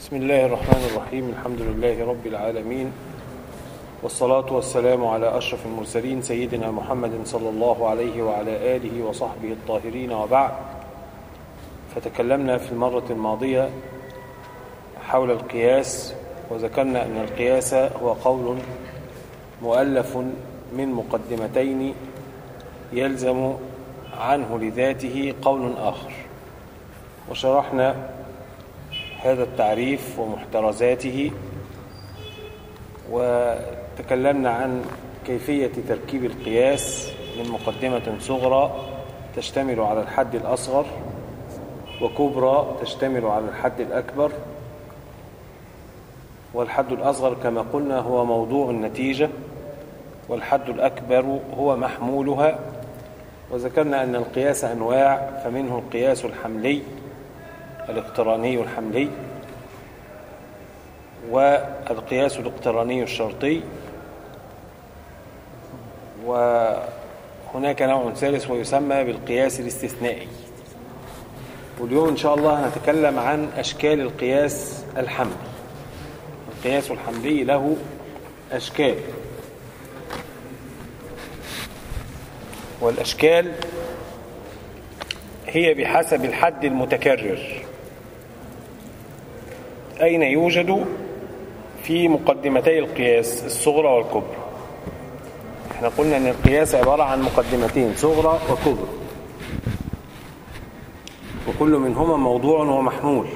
بسم الله الرحمن الرحيم الحمد لله رب العالمين والصلاة والسلام على أشرف المرسلين سيدنا محمد صلى الله عليه وعلى آله وصحبه الطاهرين وبعد فتكلمنا في المرة الماضية حول القياس وذكرنا أن القياس هو قول مؤلف من مقدمتين يلزم عنه لذاته قول آخر وشرحنا هذا التعريف ومحترزاته وتكلمنا عن كيفية تركيب القياس من مقدمة صغرى تشتمل على الحد الأصغر وكبرى تشتمل على الحد الأكبر والحد الأصغر كما قلنا هو موضوع النتيجة والحد الأكبر هو محمولها وذكرنا أن القياس أنواع فمنه القياس الحملي الاقتراني الحملي والقياس الاقتراني الشرطي وهناك نوع ثالث ويسمى بالقياس الاستثنائي واليوم إن شاء الله هنتكلم عن أشكال القياس الحملي القياس الحملي له أشكال والأشكال هي بحسب الحد المتكرر أين يوجد في مقدمتي القياس الصغرى والكبرى احنا قلنا ان القياس عبارة عن مقدمتين صغرى وكبرى وكل منهما موضوع ومحمول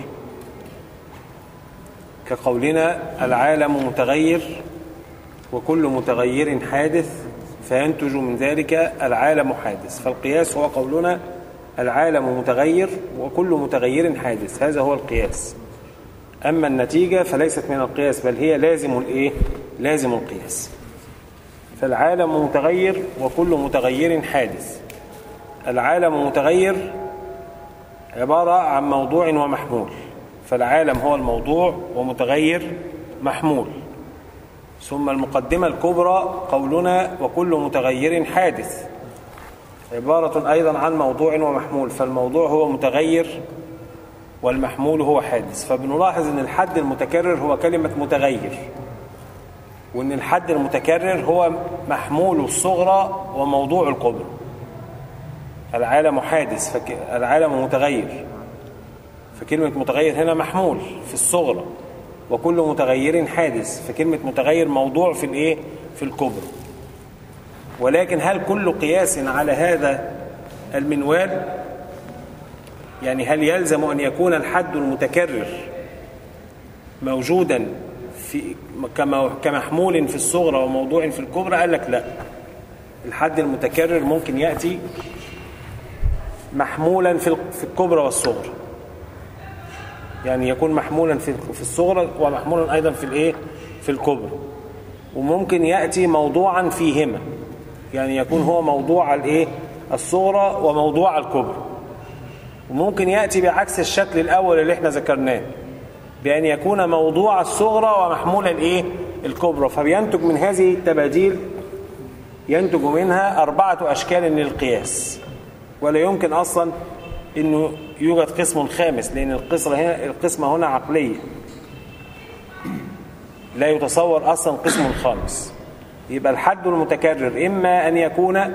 كقولنا العالم متغير وكل متغير حادث فينتج من ذلك العالم حادث فالقياس هو قولنا العالم متغير وكل متغير حادث هذا هو القياس أما النتيجة فليست من القياس بل هي لازم الإيه؟ لازم القياس فالعالم متغير وكل متغير حادث العالم متغير عبارة عن موضوع ومحمول فالعالم هو الموضوع ومتغير محمول ثم المقدمة الكبرى قولنا وكل متغير حادث عبارة أيضا عن موضوع ومحمول فالموضوع هو متغير والمحمول هو حادث فبنلاحظ أن الحد المتكرر هو كلمة متغير وأن الحد المتكرر هو محمول الصغرى وموضوع الكبرى العالم حادث العالم متغير فكلمة متغير هنا محمول في الصغرى وكل متغير حادث فكلمة متغير موضوع في الايه في الكبرى ولكن هل كل قياس على هذا المنوال يعني هل يلزم أن يكون الحد المتكرر موجودا في كمحمول في الصغرى وموضوع في الكبرى قال لك لا الحد المتكرر ممكن يأتي محمولا في الكبرى والصغرى يعني يكون محمولا في في الصغرى ومحمولا ايضا في الايه في الكبرى وممكن ياتي موضوعا فيهما يعني يكون هو موضوع الايه الصغرى وموضوع الكبرى وممكن ياتي بعكس الشكل الاول اللي احنا ذكرناه بان يكون موضوع الصغرى ومحمول الايه الكبرى فبينتج من هذه التباديل ينتج منها اربعه اشكال للقياس ولا يمكن اصلا انه يوجد قسم خامس لان القسمه هنا القسمه هنا عقليه لا يتصور اصلا قسم خامس يبقى الحد المتكرر اما ان يكون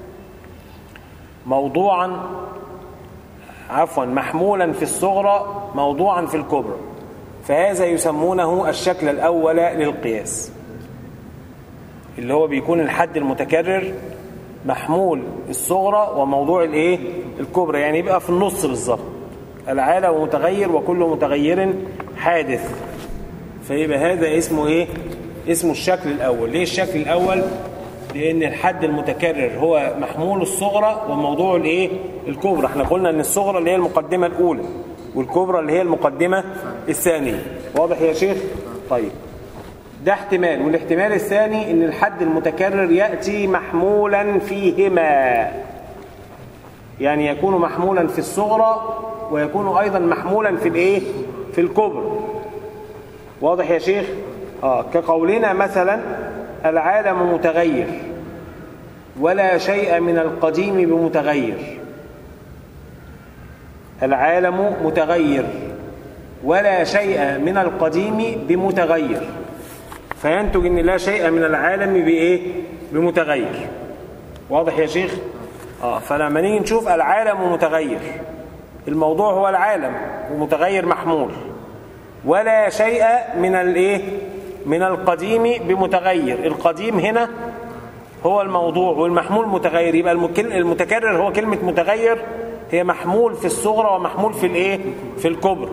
موضوعا عفوا محمولا في الصغرى موضوعا في الكبرى فهذا يسمونه الشكل الاول للقياس اللي هو بيكون الحد المتكرر محمول الصغرى وموضوع الايه الكبرى يعني يبقى في النص بالظبط العالم متغير وكل متغير حادث فيبقى هذا اسمه ايه اسمه الشكل الاول ليه الشكل الاول لان الحد المتكرر هو محمول الصغرى وموضوع الايه الكبرى احنا قلنا ان الصغرى اللي هي المقدمه الاولى والكبرى اللي هي المقدمه الثانيه واضح يا شيخ طيب ده احتمال والاحتمال الثاني ان الحد المتكرر ياتي محمولا فيهما يعني يكون محمولا في الصغرى ويكون ايضا محمولا في الايه في الكبرى واضح يا شيخ اه كقولنا مثلا العالم متغير ولا شيء من القديم بمتغير العالم متغير ولا شيء من القديم بمتغير فينتج ان لا شيء من العالم بايه بمتغير واضح يا شيخ اه فلما نيجي نشوف العالم متغير الموضوع هو العالم ومتغير محمول ولا شيء من الايه من القديم بمتغير القديم هنا هو الموضوع والمحمول متغير يبقى المتكرر هو كلمة متغير هي محمول في الصغرى ومحمول في الايه في الكبرى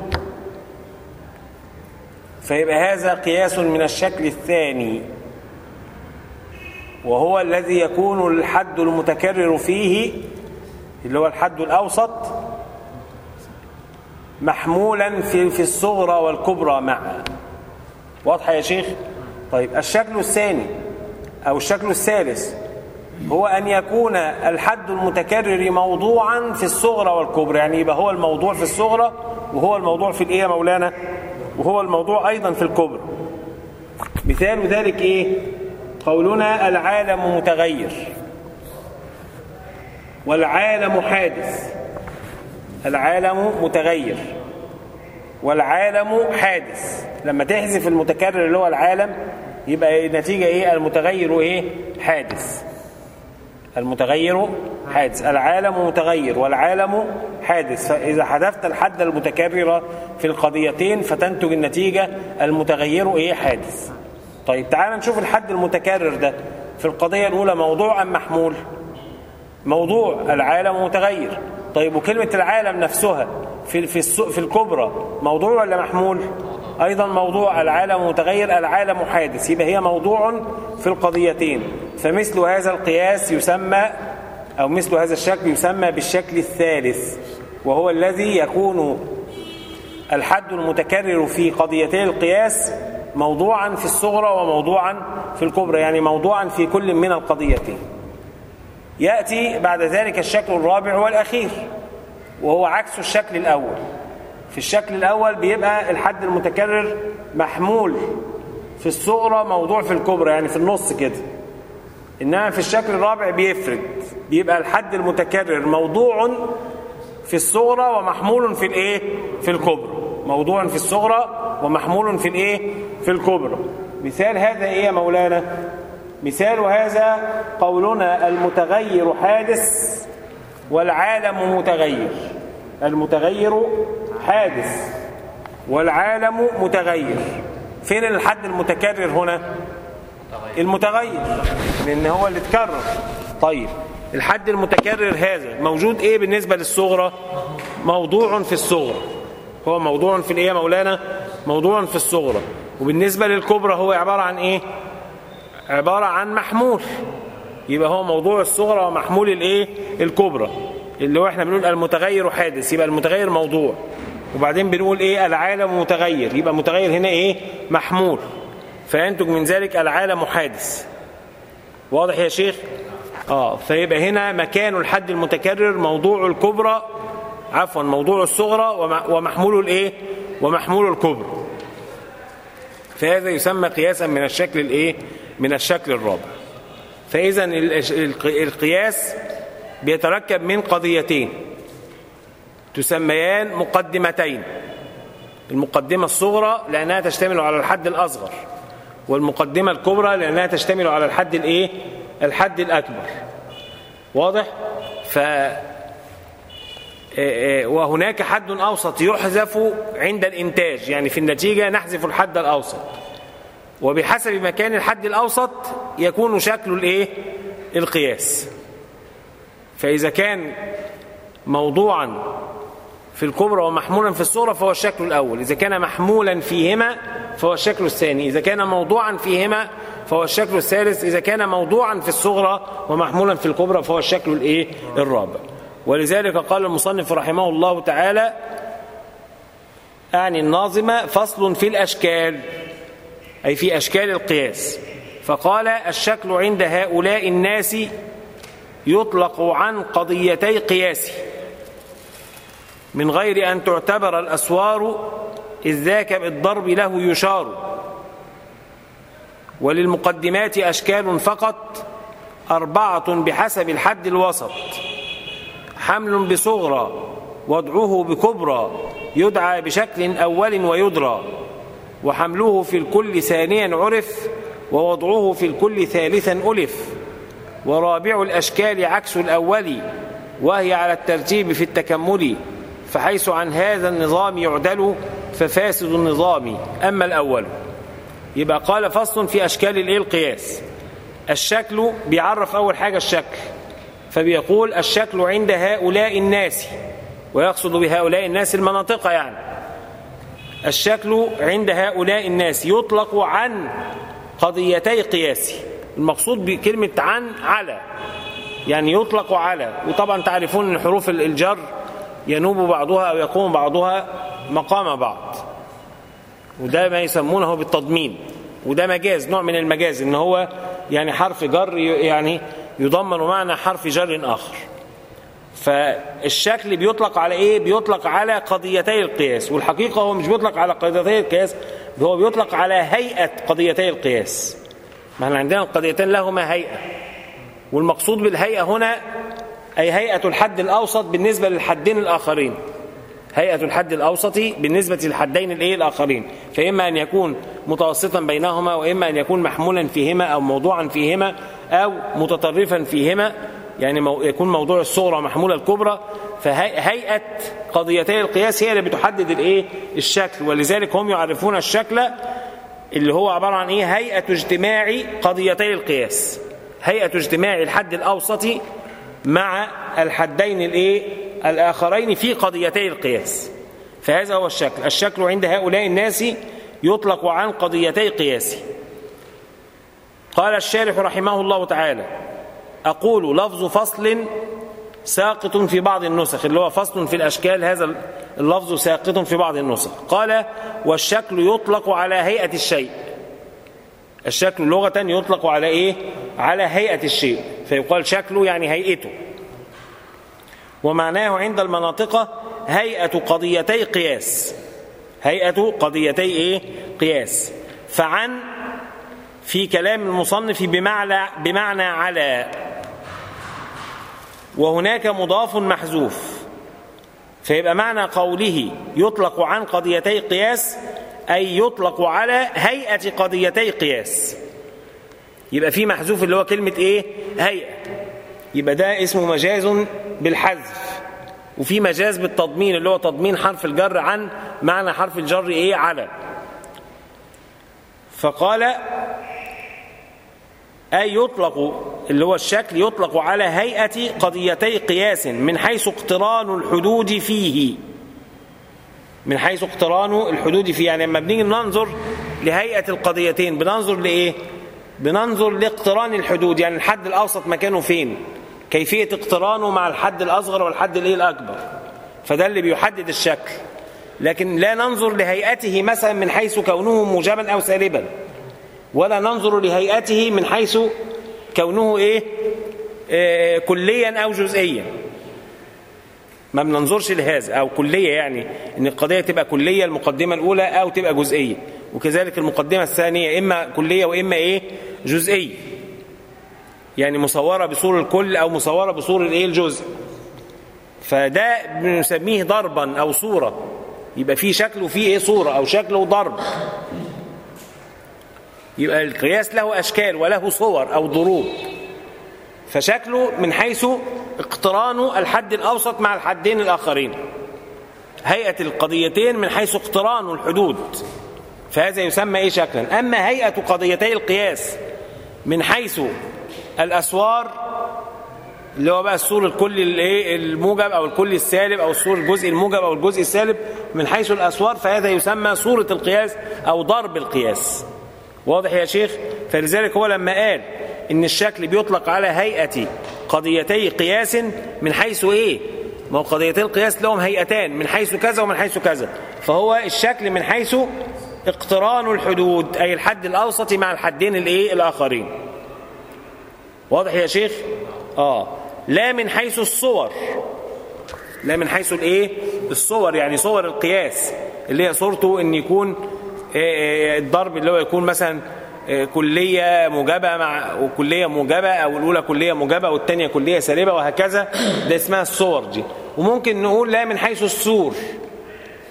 فيبقى هذا قياس من الشكل الثاني وهو الذي يكون الحد المتكرر فيه اللي هو الحد الأوسط محمولا في في الصغرى والكبرى معا واضحة يا شيخ طيب الشكل الثاني أو الشكل الثالث هو أن يكون الحد المتكرر موضوعا في الصغرى والكبرى يعني يبقى هو الموضوع في الصغرى وهو الموضوع في الإيه يا مولانا وهو الموضوع أيضا في الكبرى مثال ذلك إيه قولنا العالم متغير والعالم حادث العالم متغير والعالم حادث لما تحذف المتكرر اللي هو العالم يبقى النتيجة ايه المتغير ايه حادث المتغير حادث العالم متغير والعالم حادث فإذا حذفت الحد المتكرر في القضيتين فتنتج النتيجة المتغير ايه حادث طيب تعال نشوف الحد المتكرر ده في القضية الأولى موضوع أم محمول موضوع العالم متغير طيب وكلمة العالم نفسها في في في الكبرى موضوع ولا محمول أيضا موضوع العالم متغير العالم حادث يبقى هي موضوع في القضيتين فمثل هذا القياس يسمى أو مثل هذا الشكل يسمى بالشكل الثالث وهو الذي يكون الحد المتكرر في قضيتي القياس موضوعا في الصغرى وموضوعا في الكبرى يعني موضوعا في كل من القضيتين يأتي بعد ذلك الشكل الرابع والأخير وهو عكس الشكل الأول في الشكل الأول بيبقى الحد المتكرر محمول في الصغرى موضوع في الكبرى يعني في النص كده إنما في الشكل الرابع بيفرد بيبقى الحد المتكرر موضوع في الصغرى ومحمول في الايه في الكبرى موضوع في الصغرى ومحمول في الايه في الكبرى مثال هذا ايه يا مولانا مثال هذا قولنا المتغير حادث والعالم متغير المتغير حادث والعالم متغير فين الحد المتكرر هنا المتغير لان هو اللي اتكرر طيب الحد المتكرر هذا موجود ايه بالنسبة للصغرى موضوع في الصغرى هو موضوع في الايه يا مولانا موضوع في الصغرى وبالنسبة للكبرى هو عبارة عن ايه عبارة عن محمول يبقى هو موضوع الصغرى ومحمول الايه الكبرى اللي هو احنا بنقول المتغير حادث يبقى المتغير موضوع وبعدين بنقول ايه العالم متغير يبقى متغير هنا ايه محمول فينتج من ذلك العالم حادث واضح يا شيخ اه فيبقى هنا مكان الحد المتكرر موضوع الكبرى عفوا موضوع الصغرى ومحمول الايه ومحمول الكبرى فهذا يسمى قياسا من الشكل الايه من الشكل الرابع فاذا القياس بيتركب من قضيتين تسميان مقدمتين المقدمة الصغرى لأنها تشتمل على الحد الأصغر والمقدمة الكبرى لأنها تشتمل على الحد الإيه؟ الحد الأكبر واضح؟ ف وهناك حد أوسط يحذف عند الإنتاج يعني في النتيجة نحذف الحد الأوسط وبحسب مكان الحد الأوسط يكون شكل الإيه؟ القياس فإذا كان موضوعا في الكبرى ومحمولا في الصغرى فهو الشكل الأول إذا كان محمولا فيهما فهو الشكل الثاني إذا كان موضوعا فيهما فهو الشكل الثالث إذا كان موضوعا في الصغرى ومحمولا في الكبرى فهو الشكل الإيه الرابع ولذلك قال المصنف رحمه الله تعالى أعني الناظمة فصل في الأشكال أي في أشكال القياس فقال الشكل عند هؤلاء الناس يطلق عن قضيتي قياس من غير أن تعتبر الأسوار إذ ذاك بالضرب له يشار وللمقدمات أشكال فقط أربعة بحسب الحد الوسط حمل بصغرى وضعه بكبرى يدعى بشكل أول ويدرى وحمله في الكل ثانيا عرف ووضعه في الكل ثالثا ألف ورابع الأشكال عكس الأول وهي على الترتيب في التكمل فحيث عن هذا النظام يعدل ففاسد النظام أما الأول يبقى قال فصل في أشكال الإيه القياس الشكل بيعرف أول حاجة الشكل فبيقول الشكل عند هؤلاء الناس ويقصد بهؤلاء الناس المناطق يعني الشكل عند هؤلاء الناس يطلق عن قضيتي قياس المقصود بكلمة عن على يعني يطلق على وطبعا تعرفون ان حروف الجر ينوب بعضها او يقوم بعضها مقام بعض وده ما يسمونه بالتضمين وده مجاز نوع من المجاز ان هو يعني حرف جر يعني يضمن معنى حرف جر اخر فالشكل بيطلق على ايه بيطلق على قضيتي القياس والحقيقه هو مش بيطلق على قضيتي القياس هو بيطلق على هيئه قضيتي القياس ما احنا عندنا القضيتين لهما هيئه والمقصود بالهيئه هنا اي هيئه الحد الاوسط بالنسبه للحدين الاخرين هيئة الحد الأوسط بالنسبة للحدين الإيه الآخرين فإما أن يكون متوسطا بينهما وإما أن يكون محمولا فيهما أو موضوعا فيهما أو متطرفا فيهما يعني يكون موضوع الصغرى محمولة الكبرى فهيئة قضيتي القياس هي اللي بتحدد الإيه الشكل ولذلك هم يعرفون الشكل اللي هو عبارة عن إيه هيئة اجتماع قضيتي القياس هيئة اجتماع الحد الأوسط مع الحدين الإيه الآخرين في قضيتي القياس فهذا هو الشكل الشكل عند هؤلاء الناس يطلق عن قضيتي قياس قال الشارح رحمه الله تعالى أقول لفظ فصل ساقط في بعض النسخ اللي هو فصل في الأشكال هذا اللفظ ساقط في بعض النسخ قال والشكل يطلق على هيئة الشيء الشكل لغة يطلق على إيه؟ على هيئة الشيء فيقال شكله يعني هيئته ومعناه عند المناطق هيئة قضيتي قياس هيئة قضيتي إيه؟ قياس فعن في كلام المصنف بمعنى, بمعنى على وهناك مضاف محذوف فيبقى معنى قوله يطلق عن قضيتي قياس أي يطلق على هيئة قضيتي قياس يبقى في محذوف اللي هو كلمة إيه هيئة يبقى ده اسمه مجاز بالحذف وفي مجاز بالتضمين اللي هو تضمين حرف الجر عن معنى حرف الجر إيه على فقال أي يطلق اللي هو الشكل يطلق على هيئة قضيتي قياس من حيث اقتران الحدود فيه من حيث اقتران الحدود فيه يعني لما بنيجي ننظر لهيئة القضيتين بننظر لإيه؟ بننظر لاقتران الحدود يعني الحد الأوسط مكانه فين كيفية اقترانه مع الحد الأصغر والحد الإيه الأكبر فده اللي بيحدد الشكل لكن لا ننظر لهيئته مثلا من حيث كونه موجبا أو سالبا ولا ننظر لهيئته من حيث كونه إيه آه كليا أو جزئيا ما بننظرش لهذا أو كلية يعني إن القضية تبقى كلية المقدمة الأولى أو تبقى جزئية وكذلك المقدمة الثانية إما كلية وإما إيه جزئية يعني مصورة بصور الكل أو مصورة بصور الإيه الجزء فده بنسميه ضربا أو صورة يبقى فيه شكل وفيه إيه صورة أو شكل وضرب يبقى القياس له أشكال وله صور أو ضروب فشكله من حيث اقتران الحد الأوسط مع الحدين الآخرين هيئة القضيتين من حيث اقتران الحدود فهذا يسمى ايه شكلا اما هيئه قضيتي القياس من حيث الاسوار اللي هو بقى السور الكلي الايه الموجب او الكلي السالب او السور الجزء الموجب او الجزء السالب من حيث الاسوار فهذا يسمى صوره القياس او ضرب القياس واضح يا شيخ فلذلك هو لما قال ان الشكل بيطلق على هيئه قضيتي قياس من حيث ايه ما هو قضيتي القياس لهم هيئتان من حيث كذا ومن حيث كذا فهو الشكل من حيث اقتران الحدود أي الحد الأوسط مع الحدين الإيه الآخرين واضح يا شيخ آه لا من حيث الصور لا من حيث الإيه الصور يعني صور القياس اللي هي صورته أن يكون الضرب اللي هو يكون مثلا كلية موجبة مع وكلية موجبة أو الأولى كلية موجبة والثانية كلية سالبة وهكذا ده اسمها الصور دي وممكن نقول لا من حيث السور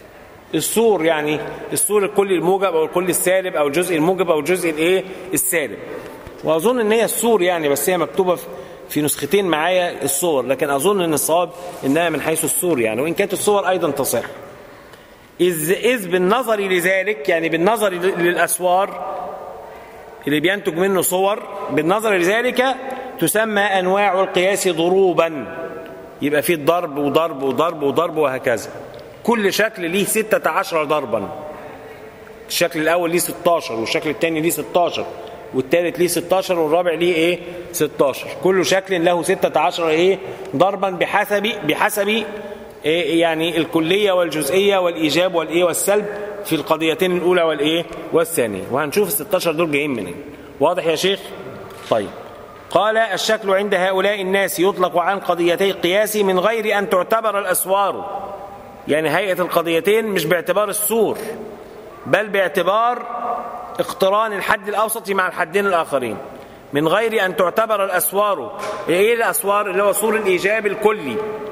السور يعني السور الكلي الموجب او الكلي السالب او الجزء الموجب او الجزء الايه السالب واظن ان هي السور يعني بس هي مكتوبه في في نسختين معايا الصور لكن اظن ان الصواب انها من حيث السور يعني وان كانت الصور ايضا تصح اذ اذ بالنظر لذلك يعني بالنظر للاسوار اللي بينتج منه صور بالنظر لذلك تسمى انواع القياس ضروبا يبقى فيه ضرب وضرب وضرب وضرب وهكذا كل شكل ليه ستة عشر ضربا الشكل الأول ليه 16 والشكل الثاني ليه 16 والثالث ليه 16 والرابع ليه ايه 16 كل شكل له 16 ايه ضربا بحسب بحسب إيه يعني الكلية والجزئية والإيجاب والإيه والسلب في القضيتين الأولى والإيه والثانية وهنشوف ال 16 دول جايين منين واضح يا شيخ طيب قال الشكل عند هؤلاء الناس يطلق عن قضيتي القياس من غير أن تعتبر الأسوار يعني هيئة القضيتين مش باعتبار السور بل باعتبار اقتران الحد الأوسط مع الحدين الآخرين من غير أن تعتبر الأسوار إيه الأسوار اللي هو سور الإيجاب الكلي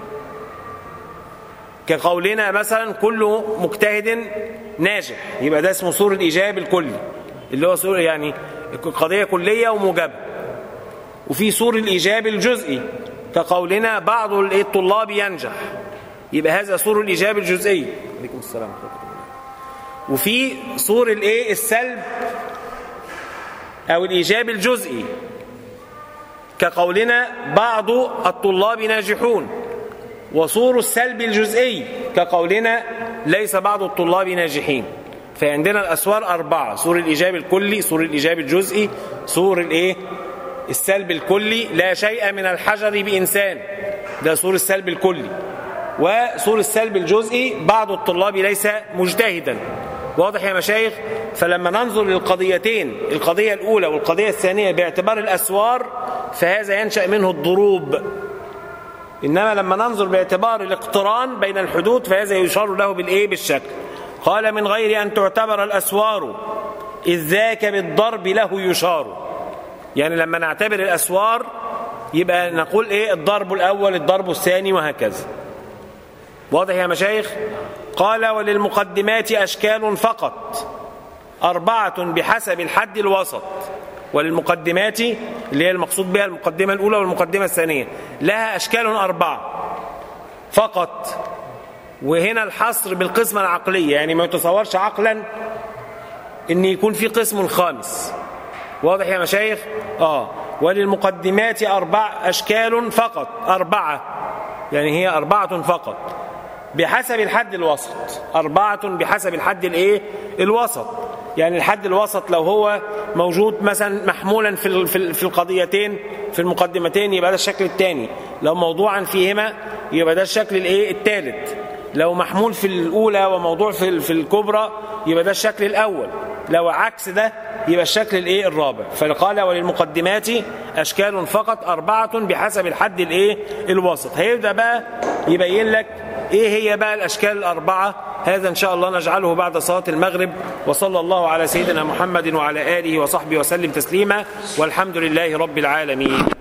كقولنا مثلا كل مجتهد ناجح يبقى ده اسمه سور الإيجاب الكلي اللي هو سور يعني قضية كلية وموجبة وفي سور الإيجاب الجزئي كقولنا بعض الطلاب ينجح يبقى هذا سور الإيجاب الجزئي عليكم السلام وفي سور الايه السلب او الايجاب الجزئي كقولنا بعض الطلاب ناجحون وصور السلب الجزئي كقولنا ليس بعض الطلاب ناجحين فعندنا الاسوار اربعه سور الايجاب الكلي سور الايجاب الجزئي سور الايه السلب الكلي لا شيء من الحجر بانسان ده سور السلب الكلي وسور السلب الجزئي بعض الطلاب ليس مجتهدا واضح يا مشايخ فلما ننظر للقضيتين القضية الأولى والقضية الثانية باعتبار الأسوار فهذا ينشأ منه الضروب إنما لما ننظر باعتبار الاقتران بين الحدود فهذا يشار له بالإيه بالشكل قال من غير أن تعتبر الأسوار إذ ذاك بالضرب له يشار يعني لما نعتبر الأسوار يبقى نقول إيه الضرب الأول الضرب الثاني وهكذا واضح يا مشايخ قال وللمقدمات أشكال فقط أربعة بحسب الحد الوسط وللمقدمات اللي هي المقصود بها المقدمة الأولى والمقدمة الثانية لها أشكال أربعة فقط وهنا الحصر بالقسمة العقلية يعني ما يتصورش عقلا ان يكون في قسم خامس واضح يا مشايخ اه وللمقدمات أربع أشكال فقط أربعة يعني هي أربعة فقط بحسب الحد الوسط أربعة بحسب الحد الإيه الوسط يعني الحد الوسط لو هو موجود مثلا محمولا في في القضيتين في المقدمتين يبقى ده الشكل الثاني لو موضوعا فيهما يبقى ده الشكل الايه الثالث لو محمول في الاولى وموضوع في في الكبرى يبقى ده الشكل الاول لو عكس ده يبقى الشكل الايه الرابع فقال وللمقدمات اشكال فقط اربعه بحسب الحد الايه الوسط هيبدا بقى يبين لك ايه هي بقى الاشكال الاربعه هذا ان شاء الله نجعله بعد صلاه المغرب وصلى الله على سيدنا محمد وعلى اله وصحبه وسلم تسليما والحمد لله رب العالمين